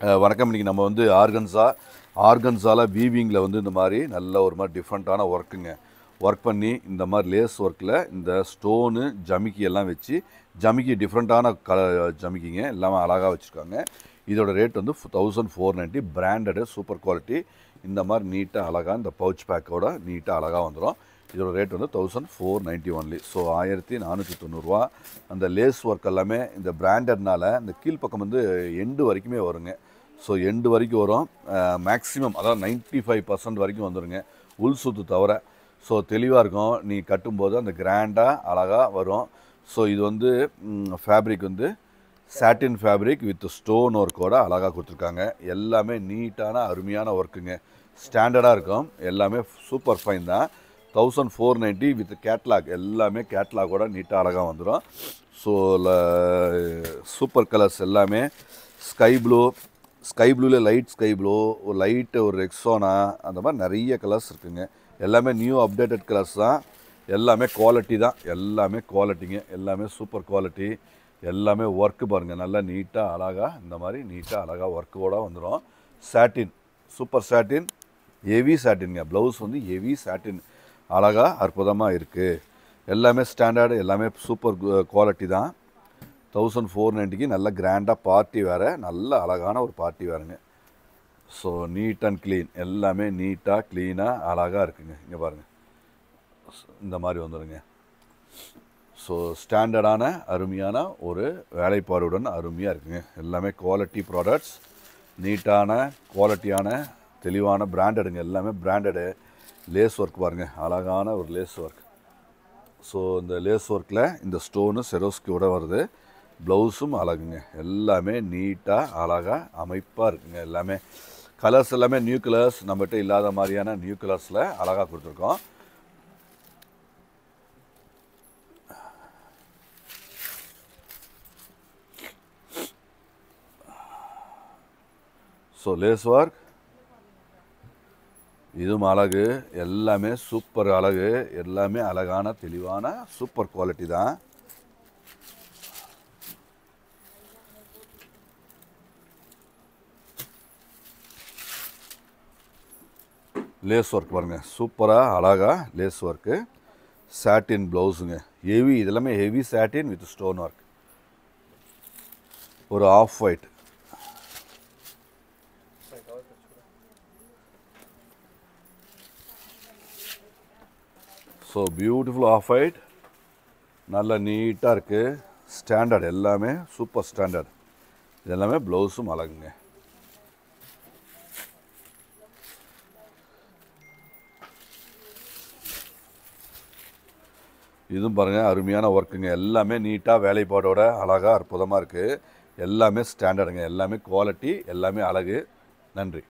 அஹ் வணக்கம் இன்றைக்கி நம்ம வந்து ஆர்கன்ஸா ஆர்கன்ஸால வீவிங்கில் வந்து இந்த மாதிரி நல்ல ஒரு மாதிரி டிஃப்ரெண்ட்டான ஒர்க்குங்க ஒர்க் பண்ணி இந்த மாதிரி லேஸ் ஒர்க்கில் இந்த ஸ்டோனு ஜமிக்கி எல்லாம் வச்சு ஜமிக்கி டிஃப்ரெண்ட்டான கல ஜமிக்கிங்க எல்லாமே அழகாக வச்சுருக்காங்க இதோட ரேட் வந்து thousand four ninety branded super quality இந்த மாதிரி நீட்டாக அழகாக இந்த பவுச் பேக்கோட நீட்டாக அழகாக வந்துடும் இதோட ரேட் வந்து thousand four ninety only so ஆயிரத்தி நானூற்றி தொண்ணூறுரூவா அந்த லேஸ் ஒர்க் எல்லாமே இந்த பிராண்டட்னால இந்த கீழ்ப்பக்கம் வந்து எண்டு வரைக்குமே வருங்க ஸோ எண்டு வரைக்கும் வரும் மேக்ஸிமம் அதாவது நைன்ட்டி ஃபைவ் பர்சன்ட் வரைக்கும் வந்துருங்க உள் சுத்து தவிர ஸோ தெளிவாக இருக்கும் நீ கட்டும்போது அந்த கிராண்டாக அழகாக வரும் ஸோ இது வந்து ஃபேப்ரிக் வந்து சாட்டின் ஃபேப்ரிக் வித் ஸ்டோன் ஒர்க்கோட அழகாக கொடுத்துருக்காங்க எல்லாமே நீட்டான அருமையான ஒர்க்குங்க ஸ்டாண்டர்டாக இருக்கும் எல்லாமே சூப்பர் ஃபைன் தான் thousand four ninety with catalogue எல்லாமே கேட்லாகோட நீட்டாக அழகாக வந்துடும் ஸோ சூப்பர் கலர்ஸ் எல்லாமே ஸ்கை ப்ளூ ஸ்கை ப்ளூவில் லைட் ஸ்கை ப்ளூ ஒரு லைட்டு ஒரு ரெக்ஸோனா அந்த மாதிரி நிறைய கலர்ஸ் இருக்குங்க எல்லாமே நியூ அப்டேட்டட் கலர்ஸ் தான் எல்லாமே குவாலிட்டி தான் எல்லாமே குவாலிட்டிங்க எல்லாமே சூப்பர் குவாலிட்டி எல்லாமே ஒர்க்கு பாருங்கள் நல்லா நீட்டாக அழகாக இந்த மாதிரி நீட்டாக அழகாக ஒர்க்கோட வந்துடும் சாட்டின் சூப்பர் சாட்டின் ஹெவி சாட்டின்ங்க ப்ளவுஸ் வந்து ஹெவி சாட்டின் அழகாக அற்புதமாக இருக்குது எல்லாமே ஸ்டாண்டர்டு எல்லாமே சூப்பர் குவாலிட்டி தான் தௌசண்ட் ஃபோர் நைன்ட்டிக்கு நல்ல கிராண்டாக பார்ட்டி வேறு நல்ல அழகான ஒரு பார்ட்டி வேறுங்க ஸோ நீட் அண்ட் க்ளீன் எல்லாமே நீட்டாக க்ளீனாக அழகாக இருக்குங்க இங்கே பாருங்கள் இந்த மாதிரி வந்துடுங்க ஸோ ஸ்டாண்டர்டான அருமையான ஒரு வேலைப்பாடுடன் அருமையாக இருக்குங்க எல்லாமே குவாலிட்டி ப்ராடக்ட்ஸ் நீட்டான குவாலிட்டியான தெளிவான பிராண்டடுங்க எல்லாமே பிராண்டடு லேஸ் ஒர்க் பாருங்கள் அழகான ஒரு லேஸ் ஒர்க் ஸோ இந்த லேஸ் ஒர்க்கில் இந்த ஸ்டோனு செரோஸ்கியோட வருது ப்ளவுஸும் அழகுங்க எல்லாமே நீட்டாக அழகாக அமைப்பாக இருக்குங்க எல்லாமே கலர்ஸ் எல்லாமே நியூ கலர்ஸ் நம்மகிட்ட இல்லாத மாதிரியான நியூ கலர்ஸில் அழகாக கொடுத்துருக்கோம் ஸோ லேஸ் ஒர்க் இதுவும் அழகு எல்லாமே சூப்பர் அழகு எல்லாமே அழகான தெளிவான சூப்பர் குவாலிட்டி தான் லேஸ் ஒர்க் பாருங்க சூப்பராக அழகாக லேஸ் ஒர்க்கு சாட்டின் ப்ளவுஸுங்க ஹெவி இதெல்லாமே heavy satin with stone work ஒரு off white so beautiful off white நல்ல நீட்டாக இருக்குது ஸ்டாண்டர்ட் எல்லாமே சூப்பர் ஸ்டாண்டர்ட் இது எல்லாமே ப்ளவுஸும் அழகுங்க இதுவும் பாருங்கள் அருமையான ஒர்க்குங்க எல்லாமே நீட்டாக வேலைப்பாடோட அழகாக அற்புதமாக இருக்குது எல்லாமே ஸ்டாண்டர்டுங்க எல்லாமே குவாலிட்டி எல்லாமே அழகு நன்றி